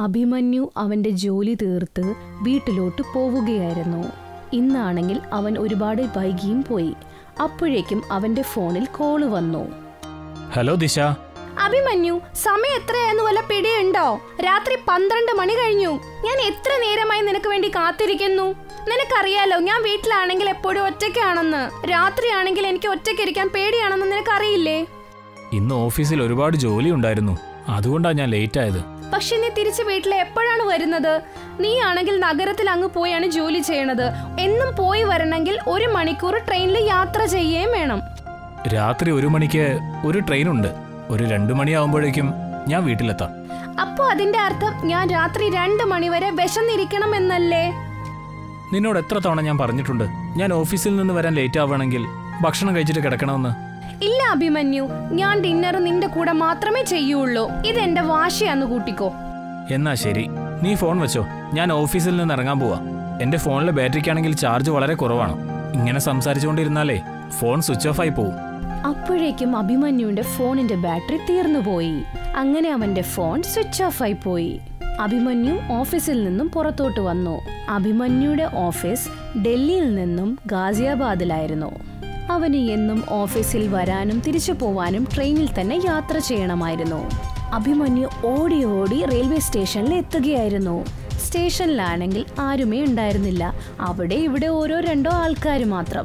അഭിമന്യു അവന്റെ ജോലി തീർത്ത് വീട്ടിലോട്ട് പോവുകയായിരുന്നു ഇന്നാണെങ്കിൽ അവൻ ഒരുപാട് വൈകിയും പോയി അപ്പോഴേക്കും അവന്റെ ഫോണിൽ കോള് വന്നു ഹലോ ദിശ അഭിമന്യു സമയം എത്രയായെന്ന് വല്ല പിടിയുണ്ടോ രാത്രി പന്ത്രണ്ട് മണി കഴിഞ്ഞു ഞാൻ എത്ര നേരമായി നിനക്ക് വേണ്ടി കാത്തിരിക്കുന്നു നിനക്കറിയാലോ ഞാൻ വീട്ടിലാണെങ്കിൽ എപ്പോഴും ഒറ്റയ്ക്കാണെന്ന് രാത്രിയാണെങ്കിൽ എനിക്ക് ഒറ്റയ്ക്കിരിക്കാൻ പേടിയാണെന്ന് നിനക്കറിയില്ലേ ഇന്ന് ഓഫീസിൽ ഒരുപാട് ജോലി ഉണ്ടായിരുന്നു അതുകൊണ്ടാണ് ഞാൻ ലേറ്റ് ആയത് പക്ഷെ നീ തിരിച്ച് വീട്ടിൽ എപ്പോഴാണ് വരുന്നത് നീ ആണെങ്കിൽ നഗരത്തിൽ അങ്ങ് പോയാണ് ജോലി ചെയ്യണത് എന്നും പോയി വരണമെങ്കിൽ ഒരു മണിക്കൂർ ട്രെയിനിൽ യാത്ര ചെയ്യുകയും വേണം രാത്രി ഒരു മണിക്ക് ഒരു ട്രെയിൻ ഉണ്ട് ഒരു രണ്ടു മണിയാവുമ്പോഴേക്കും ഞാൻ വീട്ടിലെത്താം അപ്പോ അതിന്റെ അർത്ഥം ഞാൻ രാത്രി രണ്ട് മണിവരെ വിശന്നിരിക്കണം എന്നല്ലേ നിന്നോട് എത്ര തവണ ഞാൻ പറഞ്ഞിട്ടുണ്ട് ഞാൻ ഓഫീസിൽ നിന്ന് വരാൻ ലേറ്റ് ആവുകയാണെങ്കിൽ ഭക്ഷണം കഴിച്ചിട്ട് കിടക്കണമെന്ന് ഇല്ല അഭിമന്യു ഞാൻ ഡിന്നർ നിന്റെ കൂടെ മാത്രമേ ചെയ്യുള്ളൂ ഇതെന്റെ വാശിയാന്ന് കൂട്ടിക്കോ എന്നാ ശരി നീ ഫോൺ വെച്ചോ ഞാൻ ഓഫീസിൽ നിന്ന് ഇറങ്ങാൻ പോവാ എന്റെ ഫോണിലെ ബാറ്ററിക്കാണെങ്കിൽ ചാർജ് വളരെ കുറവാണ് ഇങ്ങനെ സംസാരിച്ചുകൊണ്ടിരുന്നാലേ ഫോൺ സ്വിച്ച് ഓഫ് ആയി പോവും അപ്പോഴേക്കും അഭിമന്യുവിന്റെ ഫോണിന്റെ ബാറ്ററി തീർന്നുപോയി അങ്ങനെ അവന്റെ ഫോൺ സ്വിച്ച് ഓഫ് ആയി പോയി അഭിമന്യു ഓഫീസിൽ നിന്നും പുറത്തോട്ട് വന്നു അഭിമന്യുയുടെ ഓഫീസ് ഡൽഹിയിൽ നിന്നും ഗാസിയാബാദിലായിരുന്നു അവന് എന്നും ഓഫീസിൽ വരാനും തിരിച്ചു പോവാനും ട്രെയിനിൽ തന്നെ യാത്ര ചെയ്യണമായിരുന്നു അഭിമന്യു ഓടി ഓടി റെയിൽവേ സ്റ്റേഷനിൽ എത്തുകയായിരുന്നു സ്റ്റേഷനിലാണെങ്കിൽ ആരുമേ ഉണ്ടായിരുന്നില്ല അവിടെ ഇവിടെ ഓരോ രണ്ടോ ആൾക്കാർ മാത്രം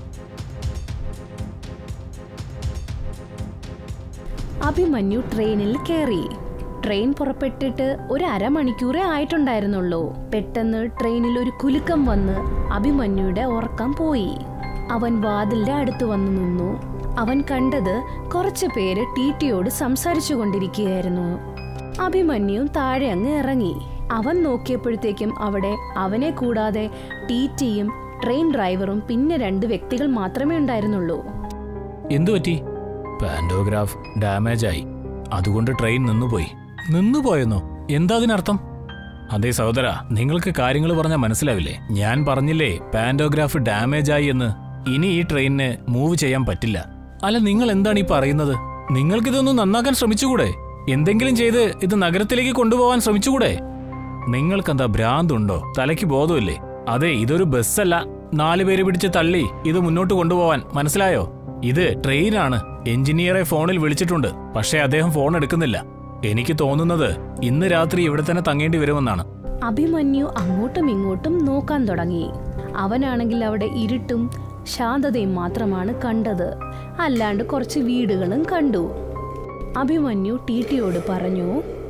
അഭിമന്യു ട്രെയിനിൽ കയറി ട്രെയിൻ പുറപ്പെട്ടിട്ട് ഒരു അരമണിക്കൂറേ ആയിട്ടുണ്ടായിരുന്നുള്ളൂ പെട്ടെന്ന് ട്രെയിനിൽ ഒരു കുലുക്കം വന്ന് അഭിമന്യുയുടെ ഉറക്കം പോയി അവൻ വാതിലിന്റെ അടുത്ത് വന്നു നിന്നു അവൻ കണ്ടത് കുറച്ചു പേര് ടി ടിയോട് സംസാരിച്ചു കൊണ്ടിരിക്കുകയായിരുന്നു അഭിമന്യു താഴെ അങ്ങ് ഇറങ്ങി അവൻ നോക്കിയപ്പോഴത്തേക്കും അവിടെ അവനെ കൂടാതെ ടി ടിയും ട്രെയിൻ ഡ്രൈവറും പിന്നെ രണ്ട് വ്യക്തികൾ മാത്രമേ ഉണ്ടായിരുന്നുള്ളൂ എന്തു പറ്റി പാൻഡോഗ്രാഫ് ഡാമേജ് ആയി അതുകൊണ്ട് ട്രെയിൻ നിന്നുപോയി നിന്നുപോയെന്നോ എന്താ അതിനർത്ഥം അതെ സഹോദര നിങ്ങൾക്ക് കാര്യങ്ങൾ പറഞ്ഞാൽ മനസ്സിലാവില്ലേ ഞാൻ പറഞ്ഞില്ലേ പാൻഡോഗ്രാഫ് ഡാമേജ് ആയി എന്ന് ഇനി ഈ ട്രെയിനിന് മൂവ് ചെയ്യാൻ പറ്റില്ല അല്ല നിങ്ങൾ എന്താണ് ഈ പറയുന്നത് നിങ്ങൾക്കിതൊന്ന് നന്നാക്കാൻ ശ്രമിച്ചുകൂടെ എന്തെങ്കിലും ചെയ്ത് ഇത് നഗരത്തിലേക്ക് കൊണ്ടുപോകാൻ ശ്രമിച്ചുകൂടെ നിങ്ങൾക്കെന്താ ഭ്രാന്തുണ്ടോ തലയ്ക്ക് ബോധമില്ലേ അതെ ഇതൊരു ബസ്സല്ല നാലു പേര് പിടിച്ച് തള്ളി ഇത് മുന്നോട്ട് കൊണ്ടുപോവാൻ മനസ്സിലായോ ഇത് ട്രെയിനാണ് എഞ്ചിനീയറെ ഫോണിൽ വിളിച്ചിട്ടുണ്ട് പക്ഷേ അദ്ദേഹം ഫോൺ എടുക്കുന്നില്ല എനിക്ക് തോന്നുന്നത് ഇന്ന് രാത്രി ഇവിടെ തന്നെ തങ്ങേണ്ടി വരുമെന്നാണ് അഭിമന്യു അങ്ങോട്ടും ഇങ്ങോട്ടും നോക്കാൻ തുടങ്ങി അവനാണെങ്കിൽ അവിടെ ഇരുട്ടും ശാന്തതയും മാത്രമാണ് കണ്ടത് അല്ലാണ്ട് കുറച്ച് വീടുകളും കണ്ടു അഭിമന്യു ടി ടിയോട് പറഞ്ഞു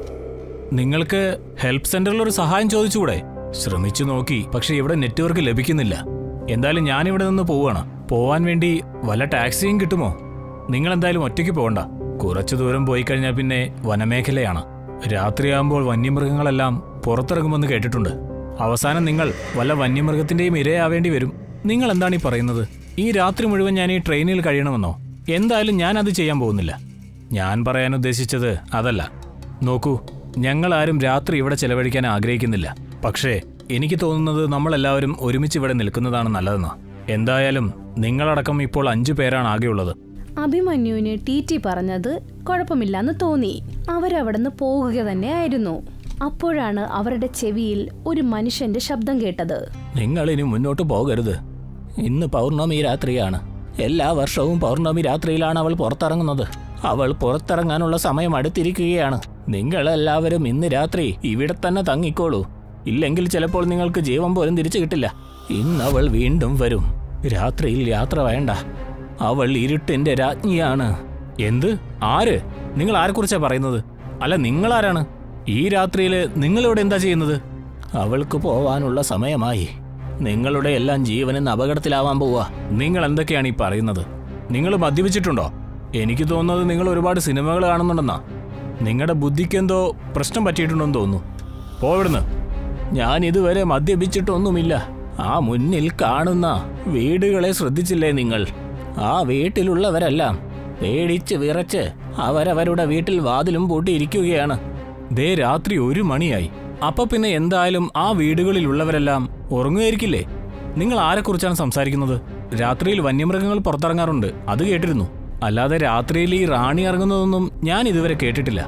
നിങ്ങൾക്ക് ഹെൽപ്പ് സെന്ററിൽ ഒരു സഹായം ചോദിച്ചുകൂടെ ശ്രമിച്ചു നോക്കി പക്ഷെ ഇവിടെ നെറ്റ്വർക്ക് ലഭിക്കുന്നില്ല എന്തായാലും ഞാൻ ഇവിടെ നിന്ന് പോവാണ് പോവാൻ വേണ്ടി വല്ല ടാക്സിയും കിട്ടുമോ നിങ്ങൾ എന്തായാലും ഒറ്റയ്ക്ക് പോകണ്ട കുറച്ചു ദൂരം പോയി കഴിഞ്ഞാൽ പിന്നെ വനമേഖലയാണ് രാത്രിയാകുമ്പോൾ വന്യമൃഗങ്ങളെല്ലാം പുറത്തിറങ്ങുമെന്ന് കേട്ടിട്ടുണ്ട് അവസാനം നിങ്ങൾ വല്ല വന്യമൃഗത്തിന്റെയും ഇരയാവേണ്ടി വരും നിങ്ങൾ എന്താണ് ഈ പറയുന്നത് ഈ രാത്രി മുഴുവൻ ഞാൻ ഈ ട്രെയിനിൽ കഴിയണമെന്നോ എന്തായാലും ഞാൻ അത് ചെയ്യാൻ പോകുന്നില്ല ഞാൻ പറയാൻ ഉദ്ദേശിച്ചത് അതല്ല നോക്കൂ ഞങ്ങൾ ആരും രാത്രി ഇവിടെ ചെലവഴിക്കാൻ ആഗ്രഹിക്കുന്നില്ല പക്ഷേ എനിക്ക് തോന്നുന്നത് നമ്മളെല്ലാവരും ഒരുമിച്ച് ഇവിടെ നിൽക്കുന്നതാണ് നല്ലതെന്ന് എന്തായാലും നിങ്ങളടക്കം ഇപ്പോൾ അഞ്ചു പേരാണ് ആകെയുള്ളത് അഭിമന്യുവിന് ടി ടി പറഞ്ഞത് കുഴപ്പമില്ലെന്ന് തോന്നി അവരവിടുന്ന് പോകുക തന്നെ ആയിരുന്നു അപ്പോഴാണ് അവരുടെ ചെവിയിൽ ഒരു മനുഷ്യന്റെ ശബ്ദം കേട്ടത് നിങ്ങൾ ഇനി മുന്നോട്ട് പോകരുത് ഇന്ന് പൗർണമി രാത്രിയാണ് എല്ലാ വർഷവും പൗർണമി രാത്രിയിലാണ് അവൾ പുറത്തിറങ്ങുന്നത് അവൾ പുറത്തിറങ്ങാനുള്ള സമയം അടുത്തിരിക്കുകയാണ് നിങ്ങളെല്ലാവരും ഇന്ന് രാത്രി ഇവിടെ തന്നെ തങ്ങിക്കോളൂ ഇല്ലെങ്കിൽ ചിലപ്പോൾ നിങ്ങൾക്ക് ജീവൻ പോലും തിരിച്ചു കിട്ടില്ല ഇന്ന് അവൾ വീണ്ടും വരും രാത്രിയിൽ യാത്ര വേണ്ട അവൾ ഇരുട്ടിന്റെ രാജ്ഞിയാണ് എന്ത് ആര് നിങ്ങൾ ആരെക്കുറിച്ചാ പറയുന്നത് അല്ല നിങ്ങളാരാണ് ഈ രാത്രിയിൽ നിങ്ങളിവിടെ എന്താ ചെയ്യുന്നത് അവൾക്ക് പോവാനുള്ള സമയമായി നിങ്ങളുടെ എല്ലാം ജീവനെന്ന് അപകടത്തിലാവാൻ പോവാ നിങ്ങൾ എന്തൊക്കെയാണ് ഈ പറയുന്നത് നിങ്ങൾ മദ്യപിച്ചിട്ടുണ്ടോ എനിക്ക് തോന്നുന്നത് നിങ്ങൾ ഒരുപാട് സിനിമകൾ കാണുന്നുണ്ടെന്നാ നിങ്ങളുടെ ബുദ്ധിക്കെന്തോ പ്രശ്നം പറ്റിയിട്ടുണ്ടെന്ന് തോന്നുന്നു പോവിടുന്ന് ഞാൻ ഇതുവരെ മദ്യപിച്ചിട്ടൊന്നുമില്ല ആ മുന്നിൽ കാണുന്ന വീടുകളെ ശ്രദ്ധിച്ചില്ലേ നിങ്ങൾ ആ വീട്ടിലുള്ളവരെല്ലാം പേടിച്ച് വിറച്ച് അവരവരുടെ വീട്ടിൽ വാതിലും പൂട്ടിയിരിക്കുകയാണ് ദേ രാത്രി ഒരു മണിയായി അപ്പൊ പിന്നെ എന്തായാലും ആ വീടുകളിലുള്ളവരെല്ലാം ഉറങ്ങുകയായിരിക്കില്ലേ നിങ്ങൾ ആരെക്കുറിച്ചാണ് സംസാരിക്കുന്നത് രാത്രിയിൽ വന്യമൃഗങ്ങൾ പുറത്തിറങ്ങാറുണ്ട് അത് കേട്ടിരുന്നു അല്ലാതെ രാത്രിയിൽ ഈ റാണി ഇറങ്ങുന്നതൊന്നും ഞാൻ ഇതുവരെ കേട്ടിട്ടില്ല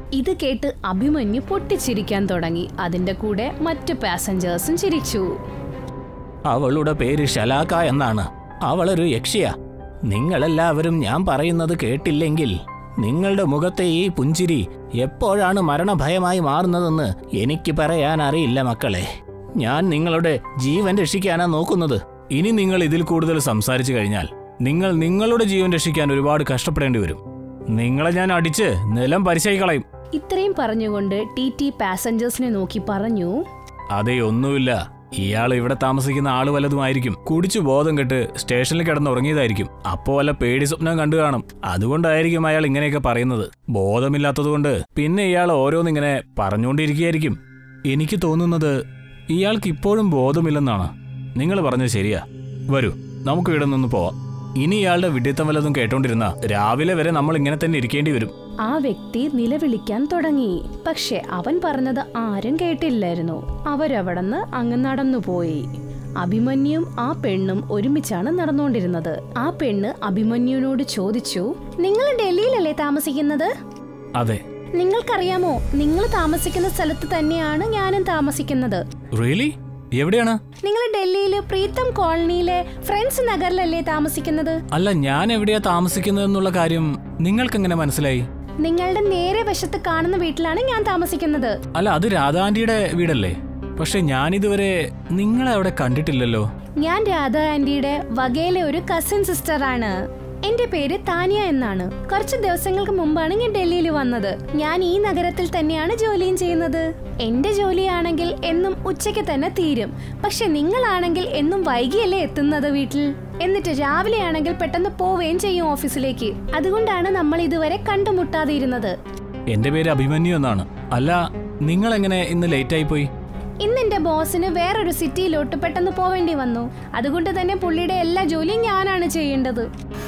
ഇത് കേട്ട് അഭിമന്യു പൊട്ടിച്ചിരിക്കാൻ തുടങ്ങി അതിന്റെ കൂടെ മറ്റു പാസഞ്ചേഴ്സും ചിരിച്ചു അവളുടെ പേര് ശലാക്ക എന്നാണ് അവളൊരു യക്ഷിയാ നിങ്ങളെല്ലാവരും ഞാൻ പറയുന്നത് കേട്ടില്ലെങ്കിൽ നിങ്ങളുടെ മുഖത്തെ ഈ പുഞ്ചിരി എപ്പോഴാണ് മരണഭയമായി മാറുന്നതെന്ന് എനിക്ക് പറയാൻ അറിയില്ല മക്കളെ ഞാൻ നിങ്ങളുടെ ജീവൻ രക്ഷിക്കാനാ നോക്കുന്നത് ഇനി നിങ്ങൾ ഇതിൽ കൂടുതൽ സംസാരിച്ചു കഴിഞ്ഞാൽ നിങ്ങൾ നിങ്ങളുടെ ജീവൻ രക്ഷിക്കാൻ ഒരുപാട് കഷ്ടപ്പെടേണ്ടി വരും നിങ്ങളെ ഞാൻ അടിച്ച് നിലം പരിശയി കളയും ഇത്രയും പറഞ്ഞുകൊണ്ട് ടി ടി പാസഞ്ചേഴ്സിനെ നോക്കി പറഞ്ഞു അതെ ഒന്നുമില്ല ഇയാൾ ഇവിടെ താമസിക്കുന്ന ആള് വല്ലതുമായിരിക്കും കുടിച്ചു ബോധം കെട്ട് സ്റ്റേഷനിൽ കിടന്ന് ഉറങ്ങിയതായിരിക്കും അപ്പോ വല്ല പേടി സ്വപ്നം കണ്ടു കാണും അതുകൊണ്ടായിരിക്കും അയാൾ ഇങ്ങനെയൊക്കെ പറയുന്നത് ബോധമില്ലാത്തതുകൊണ്ട് പിന്നെ ഇയാൾ ഓരോന്നിങ്ങനെ പറഞ്ഞുകൊണ്ടിരിക്കുകയായിരിക്കും എനിക്ക് തോന്നുന്നത് ഇയാൾക്ക് ഇപ്പോഴും ബോധമില്ലെന്നാണ് നിങ്ങൾ പറഞ്ഞത് ശരിയാ വരൂ നമുക്ക് ഇവിടെ നിന്ന് പോവാം ഇനി ഇയാളുടെ വിഡിത്തം വല്ലതും കേട്ടോണ്ടിരുന്ന രാവിലെ വരെ നമ്മൾ ഇങ്ങനെ തന്നെ ഇരിക്കേണ്ടി വരും ആ വ്യക്തി നിലവിളിക്കാൻ തുടങ്ങി പക്ഷെ അവൻ പറഞ്ഞത് ആരും കേട്ടില്ലായിരുന്നു അവരവിടന്ന് അങ്ങ് നടന്നുപോയി അഭിമന്യും ആ പെണ്ണും ഒരുമിച്ചാണ് നടന്നുകൊണ്ടിരുന്നത് ആ പെണ്ണ് അഭിമന്യുവിനോട് ചോദിച്ചു നിങ്ങൾ ഡൽഹിയിലല്ലേ താമസിക്കുന്നത് അതെ നിങ്ങൾക്കറിയാമോ നിങ്ങൾ താമസിക്കുന്ന സ്ഥലത്ത് തന്നെയാണ് ഞാനും താമസിക്കുന്നത് റിയലി എവിടെയാണ് നിങ്ങൾ ഡൽഹിയില് പ്രീതം കോളനിയിലെ ഫ്രണ്ട്സ് നഗറിലല്ലേ താമസിക്കുന്നത് അല്ല ഞാൻ എവിടെയാ താമസിക്കുന്നതെന്നുള്ള കാര്യം നിങ്ങൾക്കെങ്ങനെ മനസ്സിലായി നിങ്ങളുടെ നേരെ വശത്ത് കാണുന്ന വീട്ടിലാണ് ഞാൻ താമസിക്കുന്നത് അല്ല അത് രാധാന്റിയുടെ വീടല്ലേ പക്ഷെ ഞാനിതുവരെ നിങ്ങളെ അവിടെ കണ്ടിട്ടില്ലല്ലോ ഞാൻ രാധ ആന്റിയുടെ വകയിലെ ഒരു കസിൻ സിസ്റ്റർ ആണ് എന്റെ പേര് താനിയ എന്നാണ് കുറച്ച് ദിവസങ്ങൾക്ക് മുമ്പാണ് ഞാൻ ഡൽഹിയിൽ വന്നത് ഞാൻ ഈ നഗരത്തിൽ തന്നെയാണ് ജോലിയും ചെയ്യുന്നത് എന്റെ ജോലിയാണെങ്കിൽ എന്നും ഉച്ചയ്ക്ക് തന്നെ തീരും പക്ഷെ നിങ്ങളാണെങ്കിൽ എന്നും വൈകിയല്ലേ എത്തുന്നത് വീട്ടിൽ എന്നിട്ട് രാവിലെ ആണെങ്കിൽ പെട്ടെന്ന് പോവുകയും ചെയ്യും ഓഫീസിലേക്ക് അതുകൊണ്ടാണ് നമ്മൾ ഇതുവരെ കണ്ടുമുട്ടാതെ ഇരുന്നത് എന്റെ പേര് അഭിമന്യു എന്നാണ് അല്ല നിങ്ങൾ എങ്ങനെ ഇന്ന് ലേറ്റ് ആയി പോയി ഇന്ന് എന്റെ ബോസിന് വേറൊരു സിറ്റിയിലോട്ട് പെട്ടെന്ന് പോവേണ്ടി വന്നു അതുകൊണ്ട് തന്നെ പുള്ളിയുടെ എല്ലാ ജോലിയും ഞാനാണ് ചെയ്യേണ്ടത്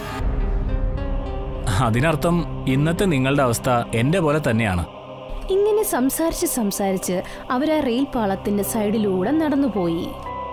അതിനർത്ഥം ഇന്നത്തെ നിങ്ങളുടെ അവസ്ഥ എന്റെ പോലെ തന്നെയാണ് ഇങ്ങനെ സംസാരിച്ച് സംസാരിച്ച് അവർ ആ റെയിൽ പാളത്തിന്റെ സൈഡിലൂടെ നടന്നുപോയി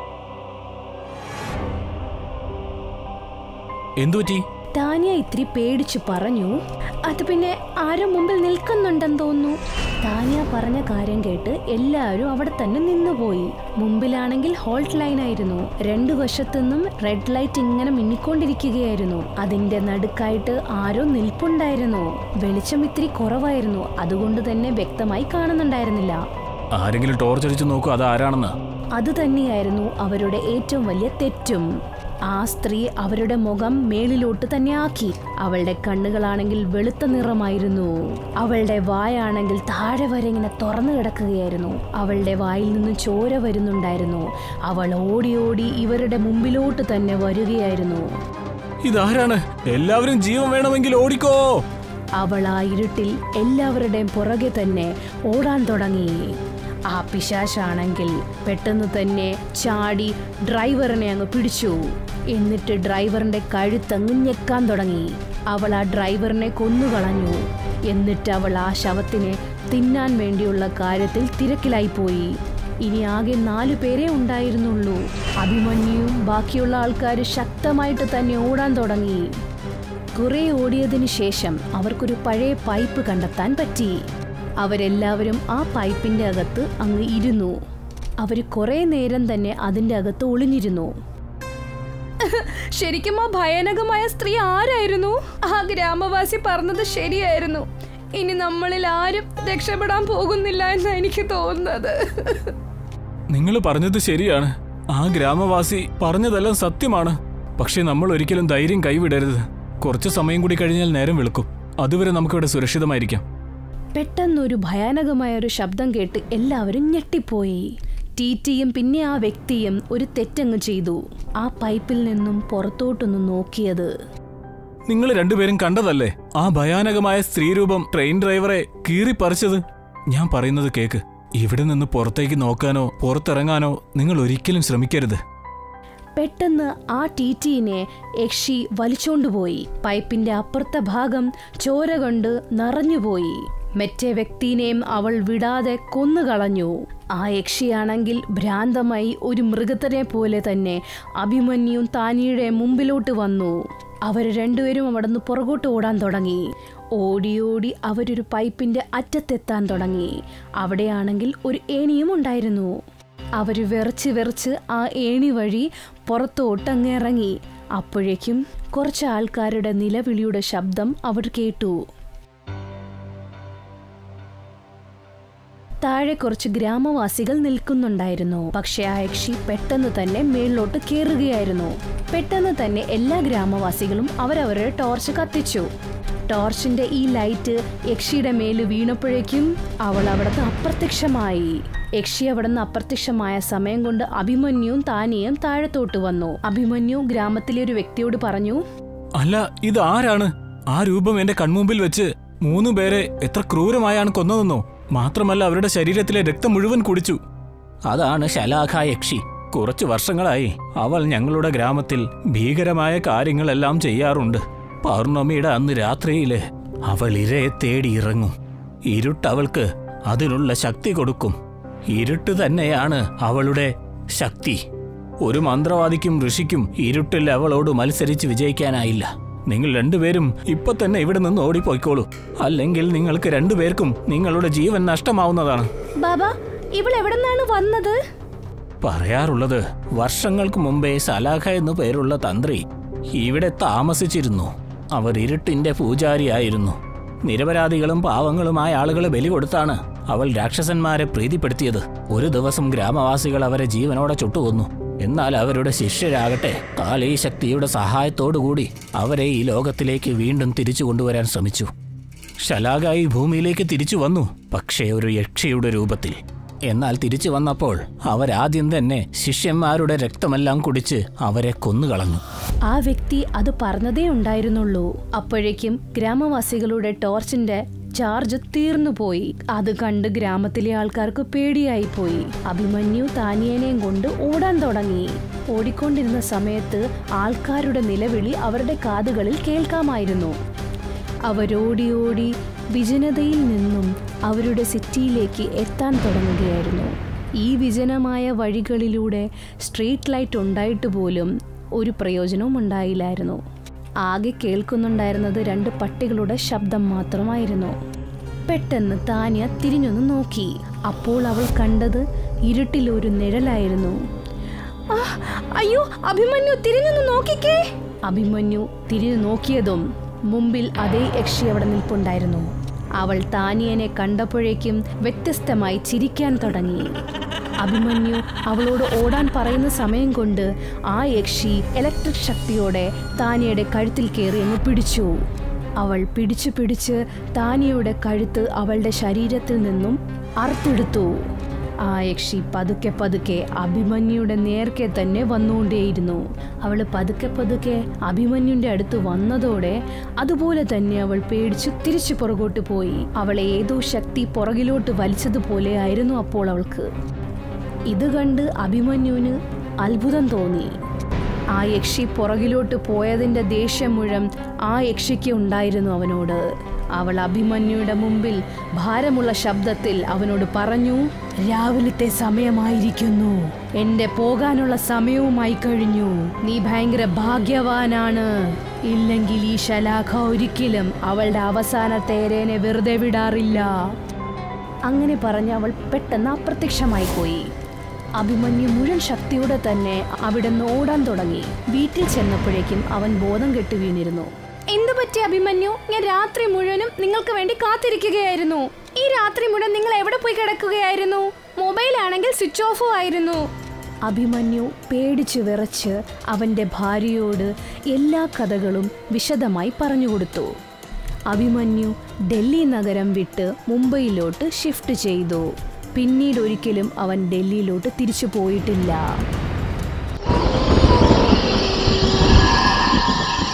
എന്തുപറ്റി താനിയ ഇത്തിരി പേടിച്ചു പറഞ്ഞു അത് പിന്നെ ആരോ മുമ്പിൽ നിൽക്കുന്നുണ്ടെന്ന് തോന്നുന്നു താനിയ പറഞ്ഞ കാര്യം കേട്ട് എല്ലാവരും അവിടെ തന്നെ നിന്നുപോയി മുമ്പിലാണെങ്കിൽ ഹോൾട്ട് ലൈൻ ആയിരുന്നു രണ്ടു വശത്തുനിന്നും റെഡ് ലൈറ്റ് ഇങ്ങനെ മിന്നിക്കൊണ്ടിരിക്കുകയായിരുന്നു അതിന്റെ നടുക്കായിട്ട് ആരോ നിൽപ്പുണ്ടായിരുന്നു വെളിച്ചം ഇത്തിരി കുറവായിരുന്നു അതുകൊണ്ട് തന്നെ വ്യക്തമായി കാണുന്നുണ്ടായിരുന്നില്ല ആരെങ്കിലും ടോർച്ച് അടിച്ച് നോക്കൂ അത് ആരാണെന്ന് അത് തന്നെയായിരുന്നു അവരുടെ ഏറ്റവും വലിയ തെറ്റും ആ സ്ത്രീ അവരുടെ മുഖം മേളിലോട്ട് തന്നെ ആക്കി അവളുടെ കണ്ണുകളാണെങ്കിൽ വെളുത്ത നിറമായിരുന്നു അവളുടെ വായാണെങ്കിൽ താഴെ വരെ ഇങ്ങനെ തുറന്നു കിടക്കുകയായിരുന്നു അവളുടെ വായിൽ നിന്ന് ചോര വരുന്നുണ്ടായിരുന്നു അവൾ ഓടി ഓടി ഇവരുടെ മുമ്പിലോട്ട് തന്നെ വരികയായിരുന്നു ഇതാരാണ് എല്ലാവരും ജീവൻ വേണമെങ്കിൽ ഓടിക്കോ അവൾ ആ ഇരുട്ടിൽ എല്ലാവരുടെയും പുറകെ തന്നെ ഓടാൻ തുടങ്ങി ആ പിശാശാണെങ്കിൽ പെട്ടെന്ന് തന്നെ ചാടി ഡ്രൈവറിനെ അങ്ങ് പിടിച്ചു എന്നിട്ട് ഡ്രൈവറിന്റെ കഴുത്തങ്ങ് ഞെക്കാൻ തുടങ്ങി അവൾ ആ ഡ്രൈവറിനെ കൊന്നുകളഞ്ഞു എന്നിട്ട് അവൾ ആ ശവത്തിനെ തിന്നാൻ വേണ്ടിയുള്ള കാര്യത്തിൽ തിരക്കിലായി പോയി ഇനി ആകെ നാലു പേരേ ഉണ്ടായിരുന്നുള്ളൂ അഭിമന്യുവും ബാക്കിയുള്ള ആൾക്കാർ ശക്തമായിട്ട് തന്നെ ഓടാൻ തുടങ്ങി കുറെ ഓടിയതിനു ശേഷം അവർക്കൊരു പഴയ പൈപ്പ് കണ്ടെത്താൻ പറ്റി അവരെല്ലാവരും ആ പൈപ്പിന്റെ അകത്ത് അങ്ങ് ഇരുന്നു അവർ കുറെ നേരം തന്നെ അതിന്റെ അകത്ത് ഒളിഞ്ഞിരുന്നു ശരിക്കും ആ ഭയാനകമായ സ്ത്രീ ആരായിരുന്നു ആ ഗ്രാമവാസി പറഞ്ഞത് ശരിയായിരുന്നു ഇനി നമ്മളിൽ ആരും രക്ഷപ്പെടാൻ പോകുന്നില്ല എന്ന് എനിക്ക് തോന്നുന്നത് നിങ്ങൾ പറഞ്ഞത് ശരിയാണ് ആ ഗ്രാമവാസി പറഞ്ഞതെല്ലാം സത്യമാണ് പക്ഷെ നമ്മൾ ഒരിക്കലും ധൈര്യം കൈവിടരുത് കുറച്ച് സമയം കൂടി കഴിഞ്ഞാൽ നേരം വെളുക്കും അതുവരെ നമുക്കിവിടെ സുരക്ഷിതമായിരിക്കാം പെട്ടെന്നൊരു ഭയാനകമായ ഒരു ശബ്ദം കേട്ട് എല്ലാവരും ഞെട്ടിപ്പോയി ടീറ്റിയും പിന്നെ ആ വ്യക്തിയും ഒരു തെറ്റങ്ങ് ചെയ്തു ആ പൈപ്പിൽ നിന്നും പുറത്തോട്ടൊന്ന് നോക്കിയത് നിങ്ങൾ രണ്ടുപേരും കണ്ടതല്ലേ ആ ഭയാനകമായ സ്ത്രീരൂപം ട്രെയിൻ ഡ്രൈവറെ കീറിപ്പറിച്ചത് ഞാൻ പറയുന്നത് കേക്ക് ഇവിടെ നിന്ന് പുറത്തേക്ക് നോക്കാനോ പുറത്തിറങ്ങാനോ നിങ്ങൾ ഒരിക്കലും ശ്രമിക്കരുത് പെട്ടെന്ന് ആ ടീറ്റീനെ യക്ഷി വലിച്ചോണ്ടുപോയി പൈപ്പിന്റെ അപ്പുറത്തെ ഭാഗം ചോര കൊണ്ട് നിറഞ്ഞുപോയി മറ്റേ വ്യക്തിനെയും അവൾ വിടാതെ കൊന്നുകളഞ്ഞു ആ യക്ഷിയാണെങ്കിൽ ഭ്രാന്തമായി ഒരു മൃഗത്തിനെ പോലെ തന്നെ അഭിമന്യും താനിയുടെ മുമ്പിലോട്ട് വന്നു അവർ രണ്ടുപേരും അവിടുന്ന് പുറകോട്ട് ഓടാൻ തുടങ്ങി ഓടി ഓടി അവരൊരു പൈപ്പിന്റെ അറ്റത്തെത്താൻ തുടങ്ങി അവിടെയാണെങ്കിൽ ഒരു ഏണിയും ഉണ്ടായിരുന്നു അവര് വിറച്ച് വിറച്ച് ആ ഏണി വഴി പുറത്തോട്ടങ്ങ് ഇറങ്ങി അപ്പോഴേക്കും കുറച്ച് ആൾക്കാരുടെ നിലവിളിയുടെ ശബ്ദം അവർ കേട്ടു താഴെ കുറച്ച് ഗ്രാമവാസികൾ നിൽക്കുന്നുണ്ടായിരുന്നു പക്ഷെ ആ യക്ഷി പെട്ടെന്ന് തന്നെ മേളിലോട്ട് കയറുകയായിരുന്നു പെട്ടെന്ന് തന്നെ എല്ലാ ഗ്രാമവാസികളും അവരവരുടെ ടോർച്ച് കത്തിച്ചു ടോർച്ചിന്റെ ഈ ലൈറ്റ് യക്ഷിയുടെ മേല് വീണപ്പോഴേക്കും അവൾ അവിടുന്ന് അപ്രത്യക്ഷമായി യക്ഷി അവിടുന്ന് അപ്രത്യക്ഷമായ സമയം കൊണ്ട് അഭിമന്യുവും താനിയും താഴത്തോട്ട് വന്നു അഭിമന്യു ഗ്രാമത്തിലെ ഒരു വ്യക്തിയോട് പറഞ്ഞു അല്ല ഇത് ആരാണ് ആ രൂപം എന്റെ കൺമുമ്പിൽ വെച്ച് മൂന്നു പേരെ എത്ര ക്രൂരമായാണ് കൊന്നതെന്നോ മാത്രമല്ല അവരുടെ ശരീരത്തിലെ രക്തം മുഴുവൻ കുടിച്ചു അതാണ് ശലാഖ യക്ഷി കുറച്ചു വർഷങ്ങളായി അവൾ ഞങ്ങളുടെ ഗ്രാമത്തിൽ ഭീകരമായ കാര്യങ്ങളെല്ലാം ചെയ്യാറുണ്ട് പൗർണമിയുടെ അന്ന് രാത്രിയില് അവൾ ഇരയെ തേടി ഇറങ്ങും ഇരുട്ട് അവൾക്ക് അതിനുള്ള ശക്തി കൊടുക്കും ഇരുട്ട് തന്നെയാണ് അവളുടെ ശക്തി ഒരു മന്ത്രവാദിക്കും ഋഷിക്കും ഇരുട്ടിൽ അവളോട് മത്സരിച്ച് വിജയിക്കാനായില്ല നിങ്ങൾ രണ്ടുപേരും ഇപ്പൊ തന്നെ ഇവിടെ നിന്ന് ഓടിപ്പോയിക്കോളൂ അല്ലെങ്കിൽ നിങ്ങൾക്ക് രണ്ടുപേർക്കും നിങ്ങളുടെ ജീവൻ നഷ്ടമാവുന്നതാണ് ബാബ ഇവൾ എവിടെന്നാണ് വന്നത് പറയാറുള്ളത് വർഷങ്ങൾക്ക് മുമ്പേ സലാഖ എന്നു പേരുള്ള തന്ത്രി ഇവിടെ താമസിച്ചിരുന്നു അവർ ഇരുട്ടിന്റെ പൂജാരിയായിരുന്നു നിരപരാധികളും പാവങ്ങളുമായ ആളുകളെ ബലി കൊടുത്താണ് അവൾ രാക്ഷസന്മാരെ പ്രീതിപ്പെടുത്തിയത് ഒരു ദിവസം ഗ്രാമവാസികൾ അവരെ ജീവനോടെ ചുട്ടുകൊന്നു എന്നാൽ അവരുടെ ശിഷ്യരാകട്ടെ കാലീ ശക്തിയുടെ സഹായത്തോടുകൂടി അവരെ ഈ ലോകത്തിലേക്ക് വീണ്ടും തിരിച്ചു കൊണ്ടുവരാൻ ശ്രമിച്ചു ശലാകായി ഭൂമിയിലേക്ക് തിരിച്ചു വന്നു പക്ഷേ ഒരു യക്ഷിയുടെ രൂപത്തിൽ എന്നാൽ തിരിച്ചു വന്നപ്പോൾ അവരാദ്യം തന്നെ ശിഷ്യന്മാരുടെ രക്തമെല്ലാം കുടിച്ച് അവരെ കൊന്നുകളഞ്ഞു ആ വ്യക്തി അത് പറഞ്ഞതേ ഉണ്ടായിരുന്നുള്ളൂ അപ്പോഴേക്കും ഗ്രാമവാസികളുടെ ടോർച്ചിന്റെ ചാർജ് തീർന്നുപോയി അത് കണ്ട് ഗ്രാമത്തിലെ ആൾക്കാർക്ക് പേടിയായി പോയി അഭിമന്യു താനിയനെയും കൊണ്ട് ഓടാൻ തുടങ്ങി ഓടിക്കൊണ്ടിരുന്ന സമയത്ത് ആൾക്കാരുടെ നിലവിളി അവരുടെ കാതുകളിൽ കേൾക്കാമായിരുന്നു അവരോടി ഓടി വിജനതയിൽ നിന്നും അവരുടെ സിറ്റിയിലേക്ക് എത്താൻ തുടങ്ങുകയായിരുന്നു ഈ വിജനമായ വഴികളിലൂടെ സ്ട്രീറ്റ് ലൈറ്റ് ഉണ്ടായിട്ട് പോലും ഒരു പ്രയോജനവും ഉണ്ടായില്ലായിരുന്നു ആകെ കേൾക്കുന്നുണ്ടായിരുന്നത് രണ്ട് പട്ടികളുടെ ശബ്ദം മാത്രമായിരുന്നു പെട്ടെന്ന് താനിയ തിരിഞ്ഞൊന്ന് നോക്കി അപ്പോൾ അവൾ കണ്ടത് ഇരുട്ടിൽ ഒരു നിഴലായിരുന്നു ആ, അയ്യോ അഭിമന്യു തിരിഞ്ഞൊന്ന് നോക്കിക്കേ അഭിമന്യു തിരിഞ്ഞു നോക്കിയതും മുമ്പിൽ അതേ യക്ഷി അവിടെ നിൽപ്പുണ്ടായിരുന്നു അവൾ താനിയനെ കണ്ടപ്പോഴേക്കും വ്യത്യസ്തമായി ചിരിക്കാൻ തുടങ്ങി അഭിമന്യു അവളോട് ഓടാൻ പറയുന്ന സമയം കൊണ്ട് ആ യക്ഷി ഇലക്ട്രിക് ശക്തിയോടെ താനിയുടെ കഴുത്തിൽ കയറി അങ്ങ് പിടിച്ചു അവൾ പിടിച്ചു പിടിച്ച് താനിയുടെ കഴുത്ത് അവളുടെ ശരീരത്തിൽ നിന്നും അറുത്തെടുത്തു ആ യക്ഷി പതുക്കെ പതുക്കെ അഭിമന്യുയുടെ നേർക്കെ തന്നെ വന്നുകൊണ്ടേയിരുന്നു അവൾ പതുക്കെ പതുക്കെ അഭിമന്യുന്റെ അടുത്ത് വന്നതോടെ അതുപോലെ തന്നെ അവൾ പേടിച്ചു തിരിച്ചു പുറകോട്ട് പോയി അവളെ ഏതോ ശക്തി പുറകിലോട്ട് വലിച്ചതുപോലെ ആയിരുന്നു അപ്പോൾ അവൾക്ക് ഇത് കണ്ട് അഭിമന്യുവിന് അത്ഭുതം തോന്നി ആ യക്ഷി പുറകിലോട്ട് പോയതിന്റെ ദേഷ്യം മുഴുവൻ ആ യക്ഷിക്ക് ഉണ്ടായിരുന്നു അവനോട് അവൾ അഭിമന്യുയുടെ മുമ്പിൽ ഭാരമുള്ള ശബ്ദത്തിൽ അവനോട് പറഞ്ഞു രാവിലത്തെ സമയമായിരിക്കുന്നു എന്റെ പോകാനുള്ള സമയവുമായി കഴിഞ്ഞു നീ ഭയങ്കര ഭാഗ്യവാനാണ് ഇല്ലെങ്കിൽ ഈ ശലാഖ ഒരിക്കലും അവളുടെ അവസാനത്തെ എരേനെ വെറുതെ വിടാറില്ല അങ്ങനെ പറഞ്ഞ് അവൾ പെട്ടെന്ന് അപ്രത്യക്ഷമായി പോയി അഭിമന്യു മുഴുവൻ ശക്തിയോടെ തന്നെ അവിടെ നിന്ന് ഓടാൻ തുടങ്ങി വീട്ടിൽ ചെന്നപ്പോഴേക്കും അവൻ ബോധം കെട്ടു വീണിരുന്നു എന്തു പറ്റി അഭിമന്യു ഞാൻ രാത്രി മുഴുവനും നിങ്ങൾക്ക് വേണ്ടി കാത്തിരിക്കുകയായിരുന്നു ഈ രാത്രി മുഴുവൻ നിങ്ങൾ എവിടെ പോയി കിടക്കുകയായിരുന്നു മൊബൈൽ ആണെങ്കിൽ സ്വിച്ച് ഓഫും ആയിരുന്നു അഭിമന്യു പേടിച്ചു വിറച്ച് അവന്റെ ഭാര്യയോട് എല്ലാ കഥകളും വിശദമായി പറഞ്ഞുകൊടുത്തു അഭിമന്യു ഡൽഹി നഗരം വിട്ട് മുംബൈയിലോട്ട് ഷിഫ്റ്റ് ചെയ്തു പിന്നീട് ഒരിക്കലും അവൻ ഡൽഹിയിലോട്ട് തിരിച്ചു പോയിട്ടില്ല